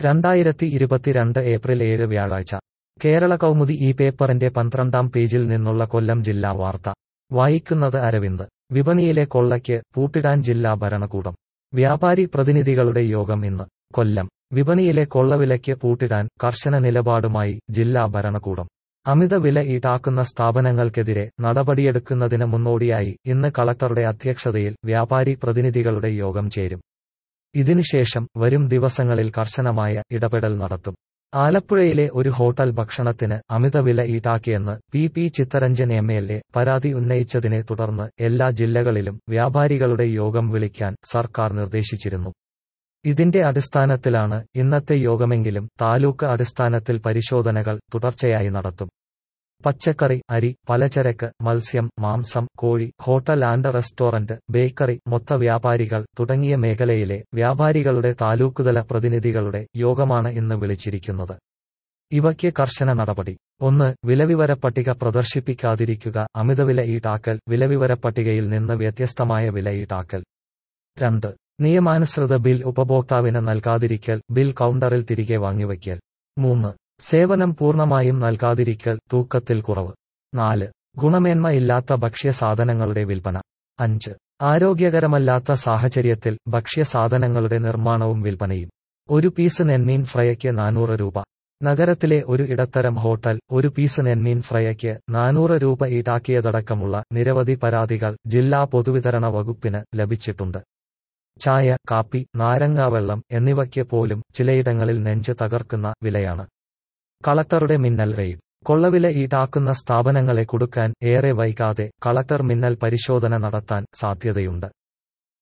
രണ്ടായിരത്തി ഇരുപത്തിരണ്ട് ഏപ്രിൽ ഏഴ് വ്യാഴാഴ്ച കേരള കൗമുദി ഈ പേപ്പറിന്റെ പന്ത്രണ്ടാം പേജിൽ നിന്നുള്ള കൊല്ലം ജില്ലാ വാർത്ത വായിക്കുന്നത് അരവിന്ദ് വിപണിയിലെ കൊള്ളയ്ക്ക് പൂട്ടിടാൻ ജില്ലാ ഭരണകൂടം വ്യാപാരി പ്രതിനിധികളുടെ യോഗം ഇന്ന് കൊല്ലം വിപണിയിലെ കൊള്ളവിലയ്ക്ക് പൂട്ടിടാൻ കർശന നിലപാടുമായി ജില്ലാ ഭരണകൂടം അമിത വില ഈടാക്കുന്ന സ്ഥാപനങ്ങൾക്കെതിരെ നടപടിയെടുക്കുന്നതിന് മുന്നോടിയായി ഇന്ന് കളക്ടറുടെ അധ്യക്ഷതയിൽ വ്യാപാരി പ്രതിനിധികളുടെ യോഗം ചേരും ഇതിനുശേഷം വരും ദിവസങ്ങളിൽ കർശനമായ ഇടപെടൽ നടത്തും ആലപ്പുഴയിലെ ഒരു ഹോട്ടൽ ഭക്ഷണത്തിന് അമിതവില ഈടാക്കിയെന്ന് P P Chitharanjan M L A പരാതി ഉന്നയിച്ചതിനെ തുടർന്ന് എല്ലാ ജില്ലകളിലും വ്യാപാരികളുടെ യോഗം വിളിക്കാൻ സർക്കാർ നിർദ്ദേശിച്ചിരുന്നു ഇതിന്റെ അടിസ്ഥാനത്തിലാണ് ഇന്നത്തെ യോഗമെങ്കിലും താലൂക്ക് അടിസ്ഥാനത്തിൽ പരിശോധനകൾ തുടർച്ചയായി നടത്തും പച്ചക്കറി അരി പലചരക്ക് മത്സ്യം മാംസം കോഴി ഹോട്ടൽ ആൻഡ് റെസ്റ്റോറന്റ് ബേക്കറി മൊത്ത വ്യാപാരികൾ തുടങ്ങിയ മേഖലയിലെ വ്യാപാരികളുടെ താലൂക്കുതല പ്രതിനിധികളുടെ യോഗമാണ് ഇന്ന് വിളിച്ചിരിക്കുന്നത് ഇവയ്ക്ക് കർശന നടപടി ഒന്ന് വിലവിവര പട്ടിക പ്രദർശിപ്പിക്കാതിരിക്കുക അമിതവില ഈടാക്കൽ വിലവിവര പട്ടികയിൽ നിന്ന് വ്യത്യസ്തമായ വില ഈടാക്കൽ രണ്ട് നിയമാനുസൃത ബിൽ ഉപഭോക്താവിന് നൽകാതിരിക്കൽ ബിൽ കൗണ്ടറിൽ തിരികെ വാങ്ങിവയ്ക്കൽ മൂന്ന് സേവനം പൂർണ്ണമായും നൽകാതിരിക്കൽ തൂക്കത്തിൽ കുറവ് നാല് ഗുണമേന്മ ഇല്ലാത്ത ഭക്ഷ്യസാധനങ്ങളുടെ വിൽപ്പന അഞ്ച് ആരോഗ്യകരമല്ലാത്ത സാഹചര്യത്തിൽ ഭക്ഷ്യസാധനങ്ങളുടെ നിർമ്മാണവും വിൽപ്പനയും ഒരു പീസ് നെന്മീൻ ഫ്രൈയ്ക്ക് നാനൂറ് രൂപ നഗരത്തിലെ ഒരു ഇടത്തരം ഹോട്ടൽ ഒരു പീസ് നെന്മീൻ ഫ്രൈയ്ക്ക് നാനൂറ് രൂപ ഈടാക്കിയതടക്കമുള്ള നിരവധി പരാതികൾ ജില്ലാ പൊതുവിതരണ വകുപ്പിന് ലഭിച്ചിട്ടുണ്ട് ചായ കാപ്പി നാരങ്ങാവെള്ളം എന്നിവയ്ക്ക് പോലും ചിലയിടങ്ങളിൽ നെഞ്ച് തകർക്കുന്ന വിലയാണ് കളക്ടറുടെ മിന്നൽ റെയ്ഡ് കൊള്ളവില ഈടാക്കുന്ന സ്ഥാപനങ്ങളെ കൊടുക്കാൻ ഏറെ വൈകാതെ കളക്ടർ മിന്നൽ പരിശോധന നടത്താൻ സാധ്യതയുണ്ട്